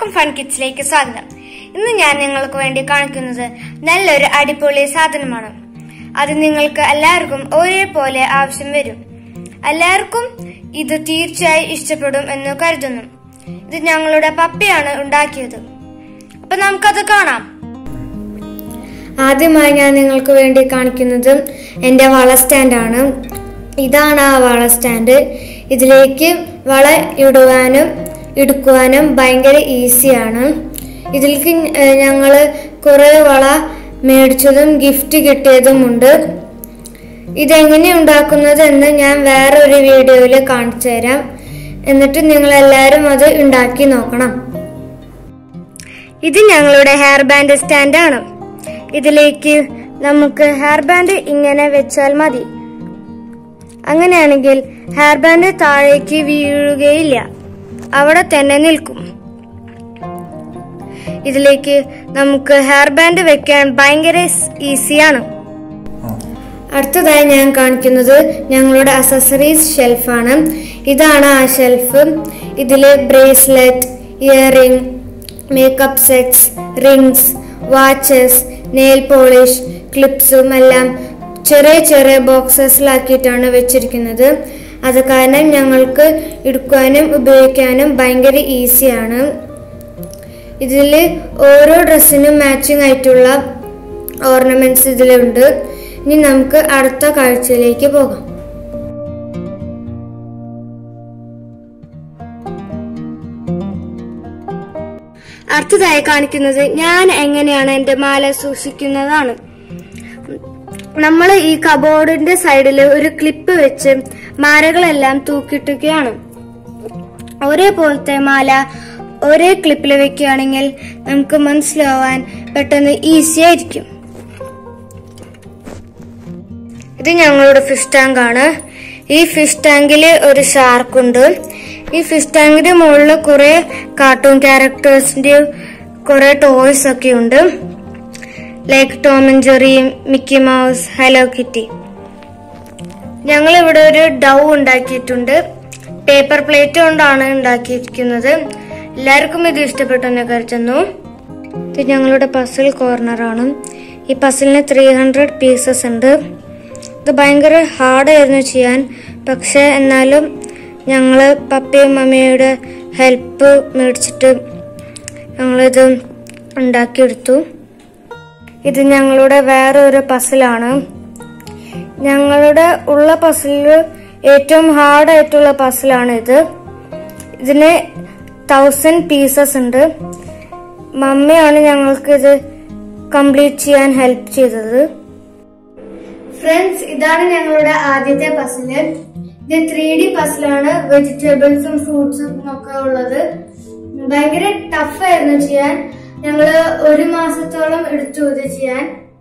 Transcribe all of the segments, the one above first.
എല്ലാവർക്കും ഫൺ കിഡ്സിലേക്ക് സ്വാഗതം ഇന്ന് ഞാൻ നിങ്ങൾക്ക് വേണ്ടി കാണിക്കുന്നത് നല്ലൊരു അടിപൊളി സാധനമാണ് അത് നിങ്ങൾക്ക് എല്ലാവർക്കും ഒരേപോലെ ആവശ്യം വരും എല്ലാവർക്കും ഇത് തീർച്ചയായും ഇഷ്ടപ്പെടും എന്ന് കരുതുന്നു ഇത് ഞങ്ങളുടെ പപ്പയാണ് ഉണ്ടാക്കിയത് അപ്പൊ നമുക്കത് കാണാം ആദ്യമായി ഞാൻ നിങ്ങൾക്ക് വേണ്ടി കാണിക്കുന്നത് എൻ്റെ വള സ്റ്റാൻഡാണ് ഇതാണ് ആ വള സ്റ്റാൻഡ് ഇതിലേക്ക് വള ഇടുവാനും എടുക്കുവാനും ഭയങ്കര ഈസിയാണ് ഇതിലേക്ക് ഞങ്ങൾ കുറേ വള മേടിച്ചതും ഗിഫ്റ്റ് കിട്ടിയതുമുണ്ട് ഇതെങ്ങനെ ഉണ്ടാക്കുന്നത് എന്ന് ഞാൻ വേറൊരു വീഡിയോയിൽ കാണിച്ചു തരാം എന്നിട്ട് നിങ്ങൾ എല്ലാവരും അത് ഉണ്ടാക്കി നോക്കണം ഇത് ഞങ്ങളുടെ ഹെയർ ബാൻഡ് സ്റ്റാൻഡാണ് ഇതിലേക്ക് നമുക്ക് ഹെയർ ബാൻഡ് ഇങ്ങനെ വെച്ചാൽ മതി അങ്ങനെയാണെങ്കിൽ ഹെയർ ബാൻഡ് താഴേക്ക് വീഴുകയില്ല അവിടെ തന്നെ നിൽക്കും ഇതിലേക്ക് നമുക്ക് ഹെയർ ബാൻഡ് വെക്കാൻ ഭയങ്കര ഈസിയാണ് അടുത്തതായി ഞാൻ കാണിക്കുന്നത് ഞങ്ങളുടെ അസസറീസ് ഷെൽഫാണ് ഇതാണ് ആ ഷെൽഫ് ഇതിൽ bracelet earring makeup sets rings watches nail polish ക്ലിപ്സും എല്ലാം ചെറിയ ചെറിയ ബോക്സസിലാക്കിയിട്ടാണ് വെച്ചിരിക്കുന്നത് അത് കാരണം ഞങ്ങൾക്ക് എടുക്കാനും ഉപയോഗിക്കാനും ഭയങ്കര ഈസിയാണ് ഇതിൽ ഓരോ ഡ്രസ്സിനും മാച്ചിങ് ആയിട്ടുള്ള ഓർണമെന്റ്സ് ഇതിലുണ്ട് ഇനി നമുക്ക് അടുത്ത കാഴ്ചയിലേക്ക് പോകാം അടുത്തതായി കാണിക്കുന്നത് ഞാൻ എങ്ങനെയാണ് എന്റെ മാല സൂക്ഷിക്കുന്നതാണ് നമ്മൾ ഈ കബോർഡിന്റെ സൈഡിൽ ഒരു ക്ലിപ്പ് വെച്ച് മാലകളെല്ലാം തൂക്കിയിട്ടുകയാണ് ഒരേപോലത്തെ മാല ഒരേ ക്ലിപ്പിൽ വെക്കുകയാണെങ്കിൽ നമുക്ക് മനസ്സിലാവാൻ പെട്ടെന്ന് ഈസി ആയിരിക്കും ഇത് ഞങ്ങളുടെ ഫിഷ് ടാങ്ക് ആണ് ഈ ഫിഷ് ടാങ്കിൽ ഒരു ഷാർക്ക് ഉണ്ട് ഈ ഫിഷ് ടാങ്കിന്റെ മുകളിൽ കുറെ കാർട്ടൂൺ ക്യാരക്ടേഴ്സിന്റെ കുറെ ടോയ്സ് ഒക്കെ ഉണ്ട് like Tom and Jerry Mickey Mouse Hello Kitty ഞങ്ങൾ ഇവിടെ ഒരു ഡൗ ഉണ്ടാക്കിയിട്ടുണ്ട് പേപ്പർ പ്ലേറ്റ് കൊണ്ടാണ് ഉണ്ടാക്കിയിരിക്കുന്നത് എല്ലാവർക്കും ഇത് ഇഷ്ടപ്പെട്ടെന്ന് കരുതുന്നു ഇത് ഞങ്ങളുടെ പസിൽ കോർണർ ആണ് ഈ പസിലിന് ത്രീ ഹൺഡ്രഡ് പീസസ് ഉണ്ട് ഇത് ഭയങ്കര ഹാർഡായിരുന്നു ചെയ്യാൻ പക്ഷെ എന്നാലും ഞങ്ങൾ പപ്പയും മമ്മിയുടെ ഹെൽപ്പ് മേടിച്ചിട്ട് ഞങ്ങളിത് ഉണ്ടാക്കിയെടുത്തു ഇത് ഞങ്ങളുടെ വേറെ ഒരു പസിലാണ് ഞങ്ങളുടെ ഉള്ള പസിലിൽ ഏറ്റവും ഹാർഡ് ആയിട്ടുള്ള പസിലാണ് ഇത് ഇതിന് തൗസൻഡ് പീസസ് ഉണ്ട് മമ്മിയാണ് ഞങ്ങൾക്ക് ഇത് കംപ്ലീറ്റ് ചെയ്യാൻ ഹെൽപ്പ് ചെയ്തത് ഫ്രണ്ട്സ് ഇതാണ് ഞങ്ങളുടെ ആദ്യത്തെ പസില് ഇത് ത്രീ ഡി പസിലാണ് വെജിറ്റബിൾസും ഫ്രൂട്ട്സും ഒക്കെ ഉള്ളത് ഭയങ്കര ടഫ് ആയിരുന്നു ചെയ്യാൻ ഞങ്ങള് ഒരു മാസത്തോളം എടുത്തു ഇത് ചെയ്യാൻ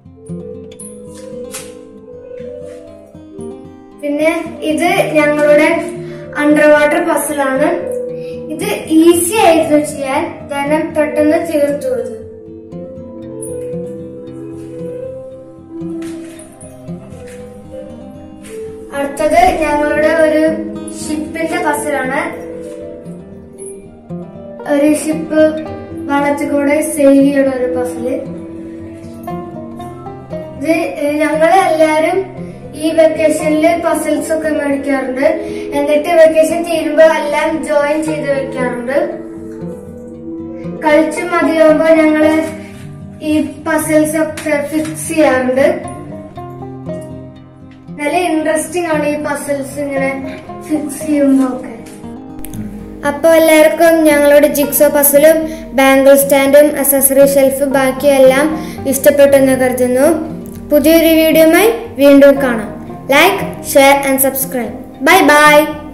പിന്നെ ഇത് ഞങ്ങളുടെ അണ്ടർ വാട്ടർ പസിലാണ് ഇത് ഈസി ആയിരുന്നു ചെയ്യാൻ കാരണം പെട്ടെന്ന് തീർത്തു ഇത് അടുത്തത് ഞങ്ങളുടെ ഒരു ഷിപ്പിന്റെ പസിലാണ് ഒരു ഷിപ്പ് വെള്ളത്തിൽ കൂടെ സെയിൽ ചെയ്യണ ഒരു പസില് ഇത് ഞങ്ങള് എല്ലാരും ഈ വെക്കേഷനിൽ പസിൽസ് ഒക്കെ മേടിക്കാറുണ്ട് എന്നിട്ട് വെക്കേഷൻ തീരുമ്പോ എല്ലാം ജോയിൻ ചെയ്ത് വെക്കാറുണ്ട് കളിച്ച് മതിയാകുമ്പോ ഞങ്ങള് ഈ പസിൽസ് ഒക്കെ ഫിക്സ് ചെയ്യാറുണ്ട് നല്ല ഇൻട്രസ്റ്റിംഗ് ആണ് ഈ പസിൽസ് ഇങ്ങനെ ഫിക്സ് ചെയ്യുമ്പോ ഒക്കെ അപ്പോൾ എല്ലാവർക്കും ഞങ്ങളുടെ ജിക്സോ പസിലും ബാങ്കിൾ സ്റ്റാൻഡും അസസറി ഷെൽഫും ബാക്കിയെല്ലാം ഇഷ്ടപ്പെട്ടെന്ന് കരുതുന്നു പുതിയൊരു വീഡിയോയുമായി വീണ്ടും കാണാം like share and subscribe bye by